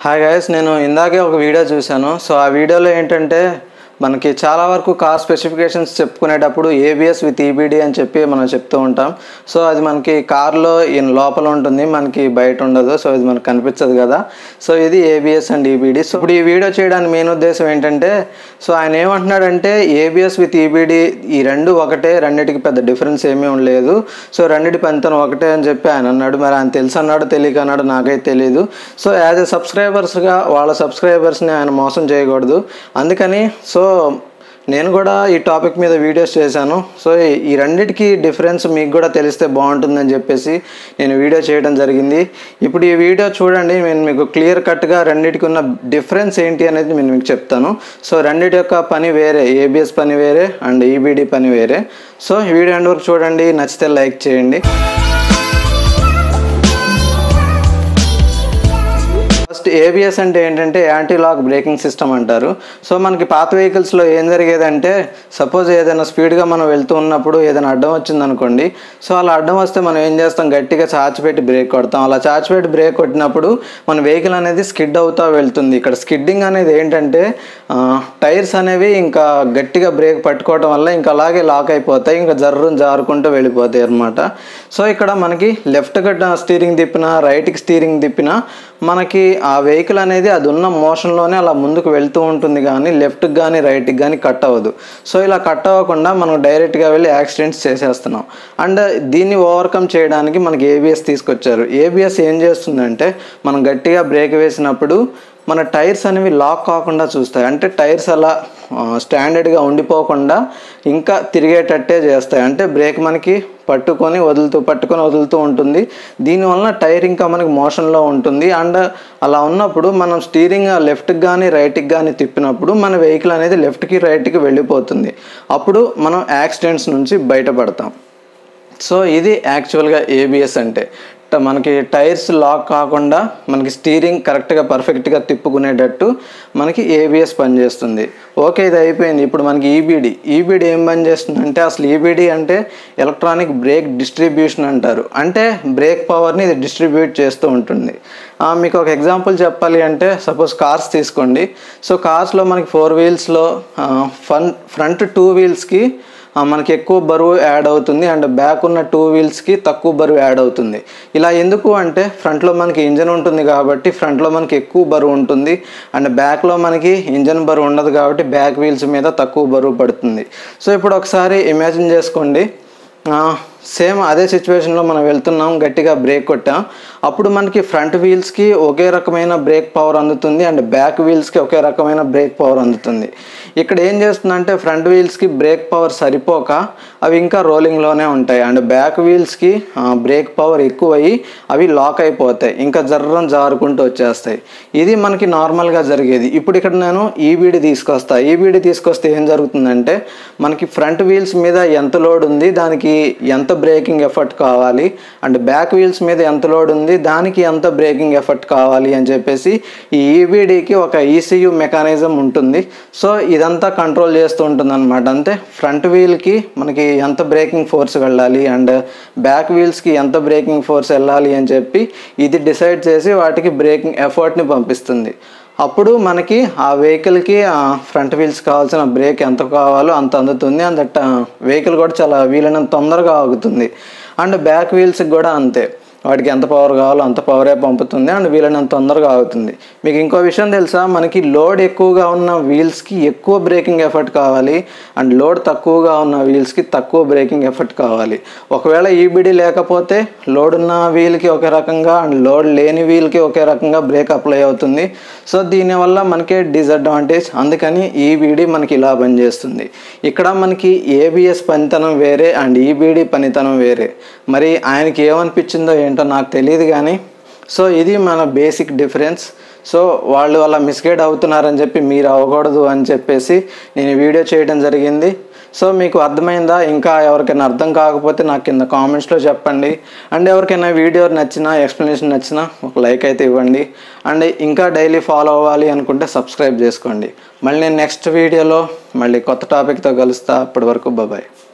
hi guys నేను ఇందాకే ఒక వీడియో చూశాను సో ఆ వీడియోలో ఏంటంటే మనకి చాలా వరకు కార్ స్పెసిఫికేషన్స్ చెప్పుకునేటప్పుడు ఏబిఎస్ విత్ ఈబిడి అని చెప్పి మనం చెప్తూ ఉంటాం సో అది మనకి కార్లో ఈయన లోపల ఉంటుంది మనకి బయట ఉండదు సో ఇది మనకు కనిపించదు కదా సో ఇది ఏబిఎస్ అండ్ ఈబిడి సో ఇప్పుడు ఈ వీడియో చేయడానికి మెయిన్ ఉద్దేశం ఏంటంటే సో ఆయన ఏమంటున్నాడంటే ఏబిఎస్ విత్ ఈబిడి ఈ రెండు ఒకటే రెండింటికి పెద్ద డిఫరెన్స్ ఏమీ ఉండలేదు సో రెండింటి పనితనం ఒకటే అని చెప్పి ఆయన అన్నాడు మరి ఆయన తెలుసు అన్నాడు తెలియక అన్నాడు నాకైతే తెలియదు సో యాజ్ ఎ సబ్స్క్రైబర్స్గా వాళ్ళ సబ్స్క్రైబర్స్ని ఆయన మోసం చేయకూడదు అందుకని సో నేను కూడా ఈ టాపిక్ మీద వీడియోస్ చేశాను సో ఈ- ఈ రెండిటికి డిఫరెన్స్ మీకు కూడా తెలిస్తే బాగుంటుందని చెప్పేసి నేను వీడియో చేయడం జరిగింది ఇప్పుడు ఈ వీడియో చూడండి నేను మీకు క్లియర్ కట్గా రెండిటికి ఉన్న డిఫరెన్స్ ఏంటి అనేది నేను మీకు చెప్తాను సో రెండిటి యొక్క పని వేరే ఏబిఎస్ పని వేరే అండ్ ఈబిడి పని వేరే సో ఈ వీడియో ఎండ్ వరకు చూడండి నచ్చితే లైక్ చేయండి ఫస్ట్ ఏబిఎస్ అంటే ఏంటంటే యాంటీ లాక్ బ్రేకింగ్ సిస్టమ్ అంటారు సో మనకి పాత వెహికల్స్లో ఏం జరిగేదంటే సపోజ్ ఏదైనా స్పీడ్గా మనం వెళ్తూ ఉన్నప్పుడు ఏదైనా అడ్డం వచ్చింది అనుకోండి సో అలా అడ్డం వస్తే మనం ఏం చేస్తాం గట్టిగా చాచి పెట్టి బ్రేక్ కొడతాం అలా చాచి పెట్టి బ్రేక్ కొట్టినప్పుడు మన వెహికల్ అనేది స్కిడ్ అవుతా వెళ్తుంది ఇక్కడ స్కిడ్డింగ్ అనేది ఏంటంటే ఆ, టైర్స్ అనేవి ఇంకా గట్టిగా బ్రేక్ పట్టుకోవడం వల్ల ఇంకా అలాగే లాక్ అయిపోతాయి ఇంకా జర్రుని జారుకుంటూ వెళ్ళిపోతాయి అన్నమాట సో ఇక్కడ మనకి లెఫ్ట్ గడ్డ స్టీరింగ్ తిప్పినా రైట్కి స్టీరింగ్ తిప్పినా మనకి ఆ వెహికల్ అనేది అది ఉన్న మోషన్లోనే అలా ముందుకు వెళ్తూ ఉంటుంది కానీ లెఫ్ట్కి కానీ రైట్కి కానీ కట్ అవ్వదు సో ఇలా కట్ అవ్వకుండా మనం డైరెక్ట్గా వెళ్ళి యాక్సిడెంట్స్ చేసేస్తున్నాం అండ్ దీన్ని ఓవర్కమ్ చేయడానికి మనకి ఏబిఎస్ తీసుకొచ్చారు ఏబిఎస్ ఏం చేస్తుందంటే మనం గట్టిగా బ్రేక్ వేసినప్పుడు మన టైర్స్ అనేవి లాక్ కాకుండా చూస్తాయి అంటే టైర్స్ అలా ఆ, స్టాండర్డ్గా ఉండిపోకుండా ఇంకా తిరిగేటట్టే చేస్తాయి అంటే బ్రేక్ మనకి పట్టుకొని వదులుతూ పట్టుకొని వదులుతూ ఉంటుంది దీనివల్ల టైర్ ఇంకా మనకి మోషన్లో ఉంటుంది అండ్ అలా ఉన్నప్పుడు మనం స్టీరింగ్ లెఫ్ట్కి కానీ రైట్కి కానీ తిప్పినప్పుడు మన వెహికల్ అనేది లెఫ్ట్కి రైట్కి వెళ్ళిపోతుంది అప్పుడు మనం యాక్సిడెంట్స్ నుంచి బయటపడతాం సో ఇది యాక్చువల్గా ఏబిఎస్ అంటే ట- మనకి టైర్స్ లాక్ కాకుండా మనకి స్టీరింగ్ కరెక్ట్గా పర్ఫెక్ట్గా తిప్పుకునేటట్టు మనకి ఏబిఎస్ పనిచేస్తుంది ఓకే ఇది అయిపోయింది ఇప్పుడు మనకి ఈబిడి ఈబిడి ఏం పనిచేస్తుంది అంటే అసలు ఈబిడి అంటే ఎలక్ట్రానిక్ బ్రేక్ డిస్ట్రిబ్యూషన్ అంటారు అంటే బ్రేక్ పవర్ని ఇది డిస్ట్రిబ్యూట్ చేస్తూ ఉంటుంది ఆ, మీకు ఒక ఎగ్జాంపుల్ చెప్పాలి అంటే సపోజ్ కార్స్ తీసుకోండి సో కార్స్లో మనకి ఫోర్ వీల్స్లో ఫన్ ఫ్రంట్ టూ వీల్స్కి ఆ, మనకి ఎక్కువ బరువు యాడ్ అవుతుంది అండ్ బ్యాక్ ఉన్న టూ వీల్స్కి తక్కువ బరువు యాడ్ అవుతుంది ఇలా ఎందుకు అంటే ఫ్రంట్లో మనకి ఇంజన్ ఉంటుంది కాబట్టి ఫ్రంట్లో మనకి ఎక్కువ బరువు ఉంటుంది అండ్ బ్యాక్లో మనకి ఇంజన్ బరువు ఉండదు కాబట్టి బ్యాక్ వీల్స్ మీద తక్కువ బరువు పడుతుంది సో ఇప్పుడు ఒకసారి ఇమాజిన్ చేసుకోండి సేమ్ అదే సిచ్యువేషన్లో మనం వెళ్తున్నాం గట్టిగా బ్రేక్ కొట్టాం అప్పుడు మనకి ఫ్రంట్ వీల్స్కి ఒకే రకమైన బ్రేక్ పవర్ అందుతుంది అండ్ బ్యాక్ వీల్స్కి ఒకే రకమైన బ్రేక్ పవర్ అందుతుంది ఇక్కడ ఏం చేస్తుందంటే ఫ్రంట్ వీల్స్కి బ్రేక్ పవర్ సరిపోక అవి ఇంకా రోలింగ్లోనే ఉంటాయి అండ్ బ్యాక్ వీల్స్కి బ్రేక్ పవర్ ఎక్కువయ్యి అవి లాక్ అయిపోతాయి ఇంకా జర్రం జారుకుంటూ వచ్చేస్తాయి ఇది మనకి నార్మల్గా జరిగేది ఇప్పుడు ఇక్కడ నేను ఈబీడి తీసుకొస్తా ఈబీడి తీసుకొస్తే ఏం జరుగుతుందంటే మనకి ఫ్రంట్ వీల్స్ మీద ఎంత లోడ్ ఉంది దానికి ఎంత బ్రేకింగ్ ఎఫర్ట్ కావాలి అండ్ బ్యాక్ వీల్స్ మీద ఎంత లోడ్ ఉంది దానికి ఎంత బ్రేకింగ్ ఎఫర్ట్ కావాలి అని చెప్పేసి ఈ ఈబీడీకి ఒక ఈసీయూ మెకానిజం ఉంటుంది సో ఇదంతా కంట్రోల్ చేస్తూ ఉంటుంది అనమాట అంటే ఫ్రంట్ వీల్కి మనకి ఎంత బ్రేకింగ్ ఫోర్స్ వెళ్ళాలి అండ్ బ్యాక్ వీల్స్కి ఎంత బ్రేకింగ్ ఫోర్స్ వెళ్ళాలి అని చెప్పి ఇది డిసైడ్ చేసి వాటికి బ్రేకింగ్ ఎఫర్ట్ని పంపిస్తుంది అప్పుడు మనకి ఆ వెహికల్కి ఫ్రంట్ వీల్స్ కావాల్సిన బ్రేక్ ఎంత కావాలో అంత అందుతుంది అండ్ దట్ వెహికల్ కూడా చాలా వీలైనంత తొందరగా ఆగుతుంది అండ్ బ్యాక్ వీల్స్కి కూడా అంతే వాటికి ఎంత పవర్ కావాలో అంత పవరే పంపుతుంది అండ్ వీలైనంత తొందరగా ఆగుతుంది మీకు ఇంకో విషయం తెలుసా మనకి లోడ్ ఎక్కువగా ఉన్న వీల్స్కి ఎక్కువ బ్రేకింగ్ ఎఫర్ట్ కావాలి అండ్ లోడ్ తక్కువగా ఉన్న వీల్స్కి తక్కువ బ్రేకింగ్ ఎఫర్ట్ కావాలి ఒకవేళ ఈబిడి లేకపోతే లోడ్ ఉన్న వీల్కి ఒకే రకంగా అండ్ లోడ్ లేని వీల్కి ఒకే రకంగా బ్రేక్ అప్లై అవుతుంది సో దీనివల్ల మనకే డిసడ్వాంటేజ్ అందుకని ఈబిడి మనకి ఇలా పనిచేస్తుంది ఇక్కడ మనకి ఏబిఎస్ పనితనం వేరే అండ్ ఈబిడి పనితనం వేరే మరి ఆయనకి ఏమనిపించిందో ఏంటో నాకు తెలియదు కానీ సో ఇది మన బేసిక్ డిఫరెన్స్ సో వాళ్ళు అలా మిస్గైడ్ అవుతున్నారని చెప్పి మీరు అవ్వకూడదు అని చెప్పేసి నేను ఈ వీడియో చేయడం జరిగింది సో మీకు అర్థమైందా ఇంకా ఎవరికైనా అర్థం కాకపోతే నాకు కింద కామెంట్స్లో చెప్పండి అండ్ ఎవరికైనా వీడియో నచ్చినా ఎక్స్ప్లెనేషన్ నచ్చినా ఒక లైక్ అయితే ఇవ్వండి అండ్ ఇంకా డైలీ ఫాలో అవ్వాలి అనుకుంటే సబ్స్క్రైబ్ చేసుకోండి మళ్ళీ నేను నెక్స్ట్ వీడియోలో మళ్ళీ కొత్త టాపిక్తో కలుస్తా అప్పటి వరకు బాయ్